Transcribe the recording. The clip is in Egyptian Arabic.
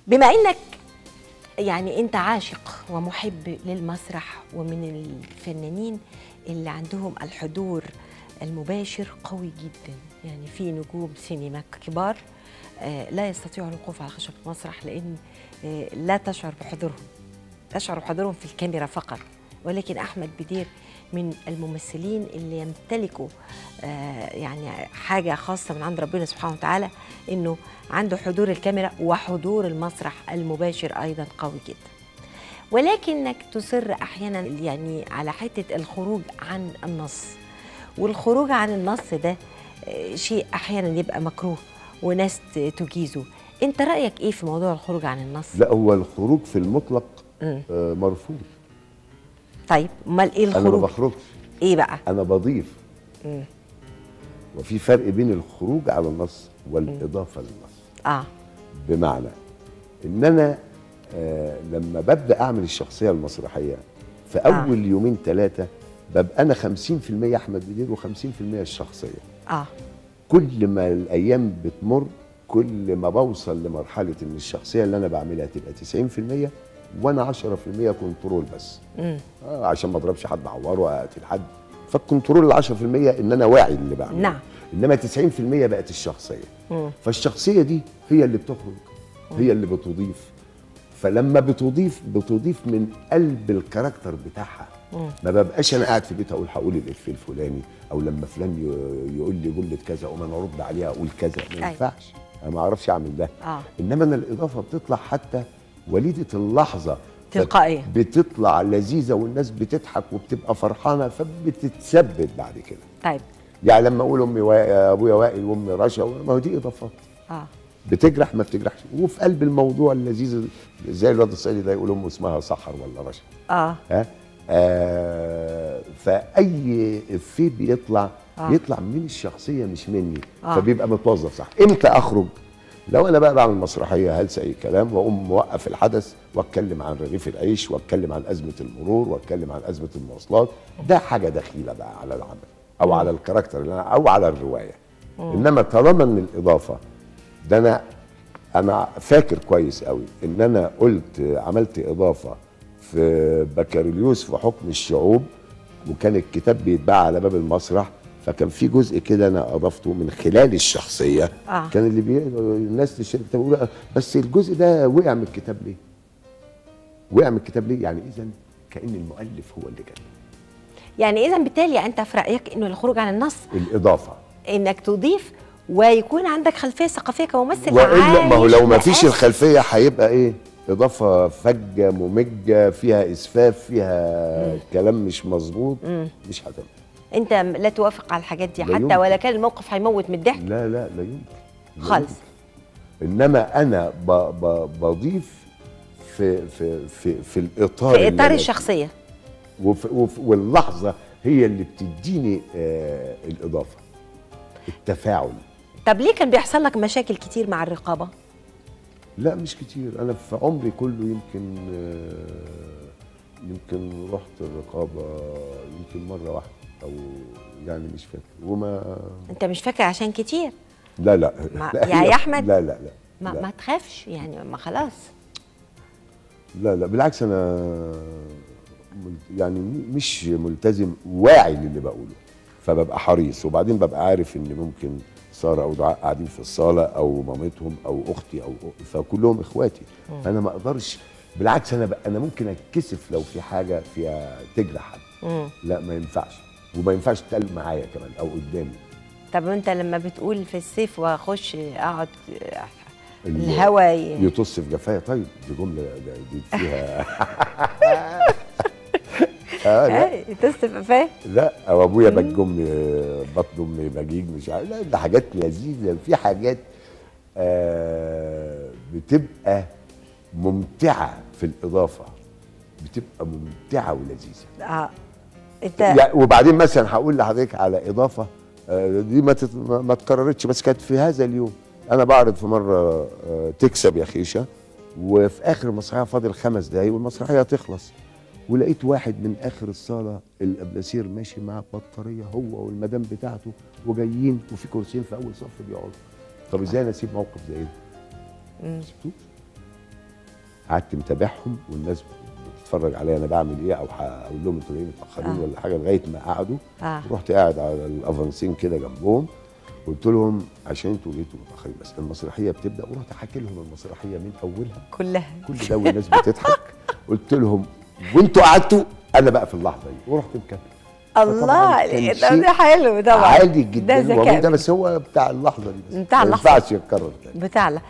بما انك يعني انت عاشق ومحب للمسرح ومن الفنانين اللي عندهم الحضور المباشر قوي جدا يعني في نجوم سينما كبار آه، لا يستطيعوا الوقوف على خشبة المسرح لأن آه، لا تشعر بحضورهم تشعر بحضورهم في الكاميرا فقط ولكن أحمد بدير من الممثلين اللي يمتلكوا آه، يعني حاجة خاصة من عند ربنا سبحانه وتعالى إنه عنده حضور الكاميرا وحضور المسرح المباشر أيضا قوي جدا ولكنك تصر أحيانا يعني على حتة الخروج عن النص والخروج عن النص ده آه، شيء أحيانا يبقى مكروه وناس ت- تجيزه انت رايك ايه في موضوع الخروج عن النص لا هو الخروج في المطلق مم. آه، مرفوض طيب امال ايه انا ما الخروج بخرجش ايه بقى انا بضيف مم. وفي فرق بين الخروج على النص والاضافه للنص اه بمعنى ان انا آه لما ببدا اعمل الشخصيه المسرحيه في اول يومين ثلاثه ببقى انا 50% احمد بدير و50% الشخصيه اه كل ما الايام بتمر كل ما بوصل لمرحله ان الشخصيه اللي انا بعملها تبقى 90% وانا 10% كنترول بس مم. آه عشان ما اضربش حد اعوره اقتل حد فالكنترول ال 10% ان انا واعي اللي بعمله نعم. انما 90% بقت الشخصيه مم. فالشخصيه دي هي اللي بتخرج هي اللي بتضيف فلما بتضيف بتضيف من قلب الكاركتر بتاعها مم. ما ببقاش انا قاعد في بيت اقول هقول الافيه الفلاني او لما فلان ي- يقول لي جمله كذا اقوم انا ارد عليها اقول كذا ما أيوة. ينفعش انا ما اعرفش اعمل ده اه انما انا الاضافه بتطلع حتى وليده اللحظه تلقائية. بتطلع لذيذه والناس بتضحك وبتبقى فرحانه فبتتثبت بعد كده طيب يعني لما اقول امي وا... ابويا وائل وامي رشا ما هو دي اضافات اه بتجرح ما بتجرحش وفي قلب الموضوع اللذيذ زي الواد الصعيدي ده يقول امه اسمها سحر ولا رشا اه ها آه فاي افيه بيطلع آه. آه. يطلع من الشخصيه مش مني آه. آه. فبيبقى متوظف صح امتى اخرج لو انا بقى بعمل مسرحيه هلس اي كلام واقوم موقف الحدث واتكلم عن رغيف العيش واتكلم عن ازمه المرور واتكلم عن ازمه المواصلات ده حاجه دخيله بقى على العمل او على الكاركتر اللي أنا او على الروايه انما طالما ان الاضافه ده انا انا فاكر كويس قوي ان انا قلت عملت اضافه في بكالوريوس في حكم الشعوب وكان الكتاب بيتباع على باب المسرح فكان في جزء كده انا اضفته من خلال الشخصيه آه. كان اللي بي... الناس تشتري الكتاب يقولوا بس الجزء ده وقع من الكتاب ليه؟ وقع من الكتاب ليه؟ يعني اذا كان المؤلف هو اللي كان يعني اذا بالتالي انت في رايك انه الخروج عن النص الاضافه انك تضيف ويكون عندك خلفيه ثقافيه كممثل والا ما هو لو ما عايش فيش مقاس. الخلفيه هيبقى ايه اضافه فجه ممجه فيها اسفاف فيها كلام مش مظبوط مش هتبقى انت لا توافق على الحاجات دي لا حتى يمكن. ولا كان الموقف هيموت من الضحك لا لا لا يمكن لا خالص. يمكن. انما انا ب ب بضيف في في في في الاطار في اللي اطار أنا- الشخصيه وف وف واللحظه هي اللي بتديني آه الاضافه التفاعل طب ليه كان بيحصل لك مشاكل كتير مع الرقابه لا مش كتير انا في عمري كله يمكن آه، يمكن رحت الرقابه يمكن مره واحده او يعني مش فاكر وما انت مش فاكر عشان كتير لا لا ما- لا يا- يا أحمد؟ لا لا لا ما, لا. ما تخافش يعني ما خلاص لا لا بالعكس انا مل- يعني م- مش ملتزم واعي للي بقوله فببقى حريص وبعدين ببقى عارف ان ممكن ساره او دعاء قاعدين في الصاله او مامتهم او اختي او فكلهم اخواتي فانا ما اقدرش بالعكس انا بقى انا ممكن اتكسف لو في حاجه فيها تجرح حد مم. لا ما ينفعش وما ينفعش تتقال معايا كمان او قدامي طب انت لما بتقول في الصيف واخش اقعد ال- الهوا ي- يطص في جفايا طيب دي جمله دي فيها آه لا ها، تصف فاهم لا او ابويا بج امي بطن امي بجيج مش عارف لا ده حاجات لذيذه في حاجات آه بتبقى ممتعه في الاضافه بتبقى ممتعه ولذيذه اه انت يعني وبعدين مثلا هقول لحضرتك على اضافه آه، دي ما تت- ما ما اتكررتش بس كانت في هذا اليوم انا بعرض في مره آه، تكسب يا خيشه وفي اخر المسرحيه فاضل خمس دقايق والمسرحيه هتخلص ولقيت واحد من اخر الصاله الابلاسير ماشي معاه بطاريه هو والمدام بتاعته وجايين وفي كرسيين في اول صف بيقعدوا طب ازاي انا اسيب موقف زي ده؟ مم. سبتوش قعدت متابعهم والناس بتتفرج عليا انا بعمل ايه او هقول لهم انتوا جايين متاخرين آه. ولا حاجه لغايه ما قعدوا آه. رحت قاعد على الافانسين كده جنبهم قلت لهم عشان انتوا جيتوا متاخرين بس المسرحيه بتبدا ورحت حكي لهم المسرحيه من اولها كلها كل ده والناس بتضحك قلت لهم وانتوا قعدتوا انا بقى في اللحظه دي ورحت مكمل الله كان ده شيء ده حلو طبعا عادي جدا ده والله ده ذكاء بس هو بتاع اللحظه دي بس بتاع ما اللحظة. ينفعش يتكرر تاني بتاع